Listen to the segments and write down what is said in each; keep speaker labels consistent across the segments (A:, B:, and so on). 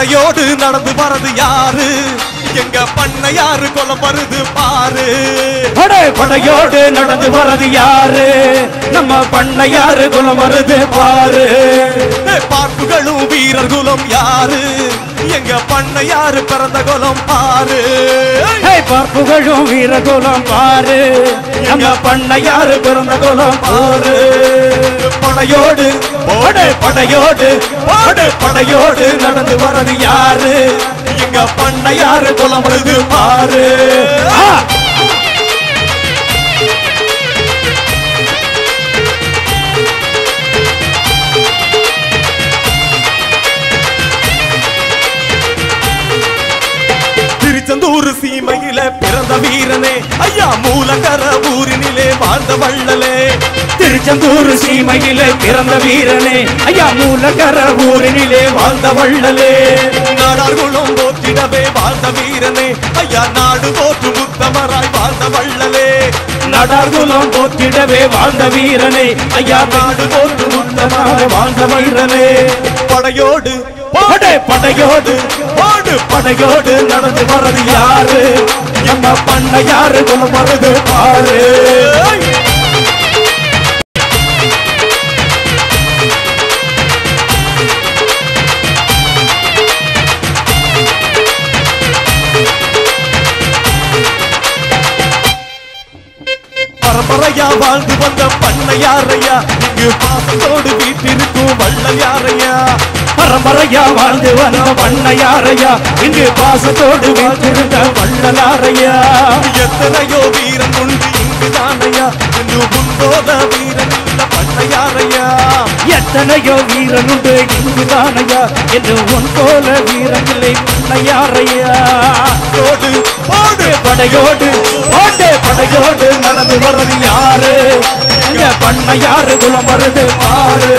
A: படையோடு நடந்து வரது யாரு எங்க பண்ண யாரு கொலை வருது பாரு
B: படை படையோடு நடந்து வரது யாரு நம்ம பண்ண யாரு குலம் வருது பாரு
A: ஏய், பார்ப்புகளும் வீரர் குலம் யாரு எங்க பண்ண யாரு பிறந்த குலம் பாரு
B: ஹே, பார்ப்புகழும் வீரகுலம் பாரு நம்ம பண்ண யாரு பிறந்த குலம் பாரு
A: படையோடு
B: படை படையோடு படை படையோடு நடந்து வரது யாரு
A: எங்க பண்ண யாரு குலம் வருது பாரு
B: ஆ!
A: திருச்செந்தூர் சீமையில பிறந்த வீரனே ஐயா மூலக்கர ஊரினிலே வாழ்ந்த வள்ளலே
B: திருச்செந்தூர் சீமையிலே பிறந்த வீரனே ஐயா மூலகர ஊரினிலே வாழ்ந்த வள்ளலே
A: நாடார் குலம் போற்றிடவே வாழ்ந்த வீரனே ஐயா நாடு போற்று முத்தமராய் வாழ்ந்த வள்ளலே
B: நடார்குலம் போற்றிடவே வாழ்ந்த வீரனே ஐயா நாடு போற்று முத்தமாக வாழ்ந்த வீரனே
A: படையோடு
B: படை படையோடு
A: பாடு
B: படையோடு நடந்து வரது யாரு நம்ம பண்ண யாரு குலம் வருது பாரு
A: பரம்பரையா வாழ்ந்து வந்த பண்ணையாரையா இங்கு பாசத்தோடு வீட்டிருக்கும் வள்ளல் யாரையா
B: பரம்பரையா வாழ்ந்து வந்த பண்ண யாரையா இங்கு பாசத்தோடு வீட்டிருந்த வள்ளலாரையா
A: எத்தனையோ வீரன் உண்டு இங்கு தானையா என்று முன்போத வீரன் இல்ல பண்ணையாரையா
B: எத்தனையோ வீரனுண்டு இங்குதானையா என்று உன் போல வீரன் இல்லை பண்ணையாரையா
A: தோடு போடு
B: படையோடு ஓட்டு படையோடு நடந்து வர்றது யாரு எங்க பண்ண யாரு குலம் வருது பாரு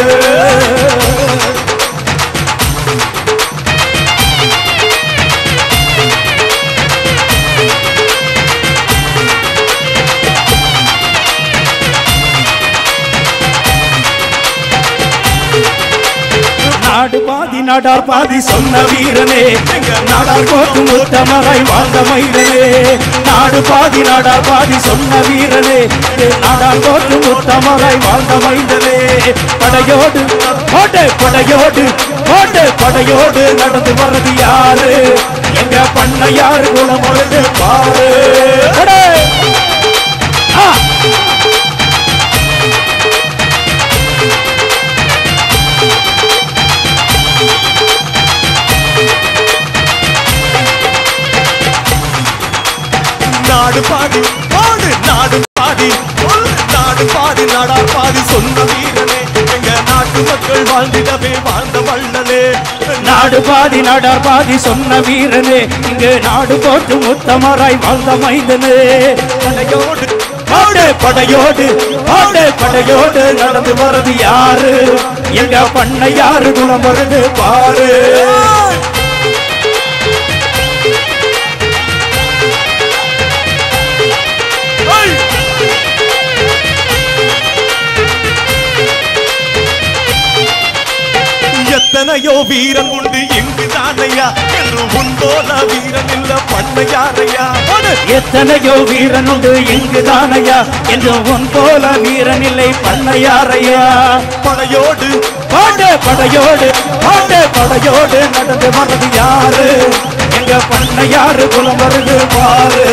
B: நாடு பாதி நாடார் பாதி சொன்ன வீரனே எங்க நாடார் கோட்டும் உத்தமராய் வாழ்ந்த மயிலனே நாடு பாதி நாடார் பாதி சொன்ன வீரனே எங்க நாடார் கோட்டும் உத்தமராய் வாழ்ந்த மயிலனே படையோடு கோட்டை படையோடு கோட்டை படையோடு நடந்து வர்றது யாரு எங்க பண்ண யாரு குலம் வருது பாரு படை. ஆ
A: நாடு பாடி பாடு நாடு பாடி சொல் நாடு பாடி நாடார் பாதி சொன்ன வீரனே எங்க நாட்டு மக்கள் வாழ்ந்திடவே வாழ்ந்த வள்ளலே
B: நாடு பாதி நாடார் பாதி சொன்ன வீரனே இங்கு நாடு போட்டு முத்தமராய் வாழ்ந்த மைந்தனே
A: படையோடு
B: பாடு படையோடு பாடு படையோடு நடந்து வரது யாரு எங்க பண்ண யாரு குணம் வருது பாரு
A: ஏய்! எத்தனையோ வீரன் உண்டு எங்கு தானையா என்று உன்போல வீரன் இல்ல பண்ணையாரையா பாடு
B: எத்தனையோ வீரன் உண்டு எங்கு தானையா என்று உன் போல வீரன் இல்லை பண்ணையாரையா
A: படையோடு
B: பாட்டு படையோடு பாட்டு படையோடு நடந்து வர்றது யாரு எங்க பண்ண யாரு குலம் வருது பாரு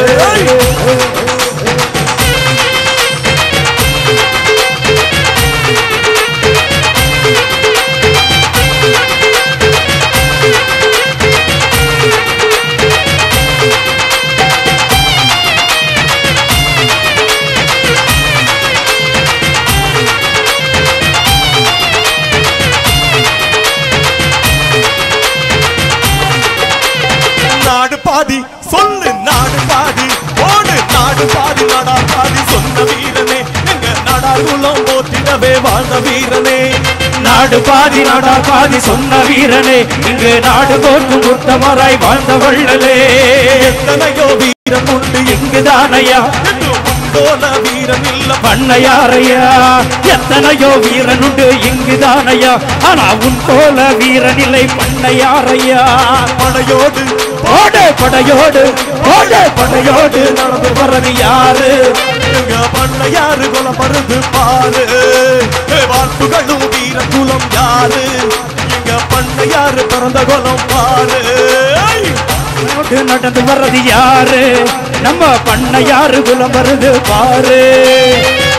A: நாடு பாதி சொல்லு நாடு பாதி ஓடு நாடு பாதி நாடா பாதி சொன்ன வீரனே எங்க நாடார் குலம் போற்றிடவே வாழ்ந்த வீரனே
B: நாடு பாதி நாடா பாதி சொன்ன வீரனே இங்கு நாடு போற்றும் உத்தமராய் வாழ்ந்த வள்ளலே
A: எத்தனையோ வீரன் உண்டு
B: இங்குதானையா
A: என்று உன் போல வீரன் இல்ல
B: பண்ணையாரையா எத்தனையோ வீரன் உண்டு இங்குதானையா ஆனா உன் போல வீரன் இல்லை பண்ணையாரையா
A: படையோடு
B: ஓடு படையோடு ஓடு படையோடு நடந்து வர்றது யாரு
A: எங்க பண்ணையாரு குலம் வருது பாரு வாழ்ப்புகளும் வீர குலம் யாரு எங்க பண்ணையாரு பிறந்த குலம் பாரு ஐ!
B: ஓடு நடந்து வர்றது யாரு நம்ம பண்ணையாரு குலம் வருது பாரு